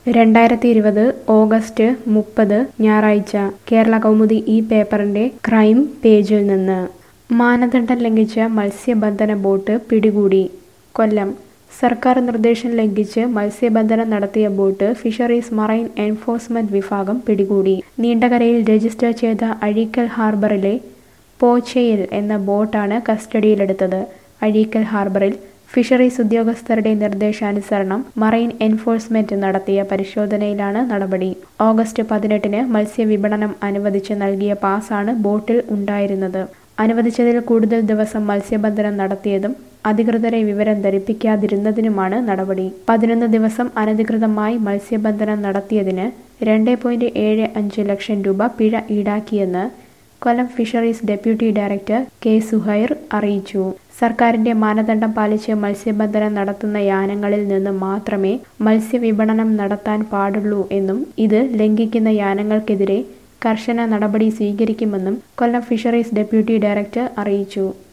രണ്ടായിരത്തി ഇരുപത് ഓഗസ്റ്റ് മുപ്പത് ഞായറാഴ്ച കേരള കൗമുദി ഈ പേപ്പറിന്റെ ക്രൈം പേജിൽ നിന്ന് മാനദണ്ഡം ലംഘിച്ച മത്സ്യബന്ധന ബോട്ട് പിടികൂടി കൊല്ലം സർക്കാർ നിർദ്ദേശം ലംഘിച്ച് മത്സ്യബന്ധനം നടത്തിയ ബോട്ട് ഫിഷറീസ് മറൈൻ എൻഫോഴ്സ്മെന്റ് വിഭാഗം പിടികൂടി നീണ്ടകരയിൽ രജിസ്റ്റർ ചെയ്ത അഴീക്കൽ ഹാർബറിലെ പോച്ചയിൽ എന്ന ബോട്ടാണ് കസ്റ്റഡിയിലെടുത്തത് അഴീക്കൽ ഹാർബറിൽ ഫിഷറീസ് ഉദ്യോഗസ്ഥരുടെ നിർദ്ദേശാനുസരണം മറൈൻ എൻഫോഴ്സ്മെന്റ് നടത്തിയ പരിശോധനയിലാണ് നടപടി ഓഗസ്റ്റ് പതിനെട്ടിന് മത്സ്യവിപണനം അനുവദിച്ച് നൽകിയ പാസാണ് ബോട്ടിൽ ഉണ്ടായിരുന്നത് അനുവദിച്ചതിൽ കൂടുതൽ ദിവസം മത്സ്യബന്ധനം നടത്തിയതും അധികൃതരെ വിവരം ധരിപ്പിക്കാതിരുന്നതിനുമാണ് നടപടി പതിനൊന്ന് ദിവസം അനധികൃതമായി മത്സ്യബന്ധനം നടത്തിയതിന് രണ്ട് പോയിന്റ് ഏഴ് അഞ്ച് ലക്ഷം രൂപ പിഴ ഈടാക്കിയെന്ന് Kollam fisheries deputy director K Suhair അറിയിച്ചു സർക്കാരിന്റെ മാനദണ്ഡം പാലിച്ച് മത്സ്യബന്ധനം നടത്തുന്ന യാനങ്ങളിൽ നിന്ന് മാത്രമേ മത്സ്യവിപണനം നടത്താൻ പാടുള്ളൂ എന്നും ഇത് ലംഘിക്കുന്ന യാനങ്ങൾക്കെതിരെ കർശന നടപടി സ്വീകരിക്കുമെന്നും കൊല്ലം ഫിഷറീസ് ഡെപ്യൂട്ടി ഡയറക്ടർ അറിയിച്ചു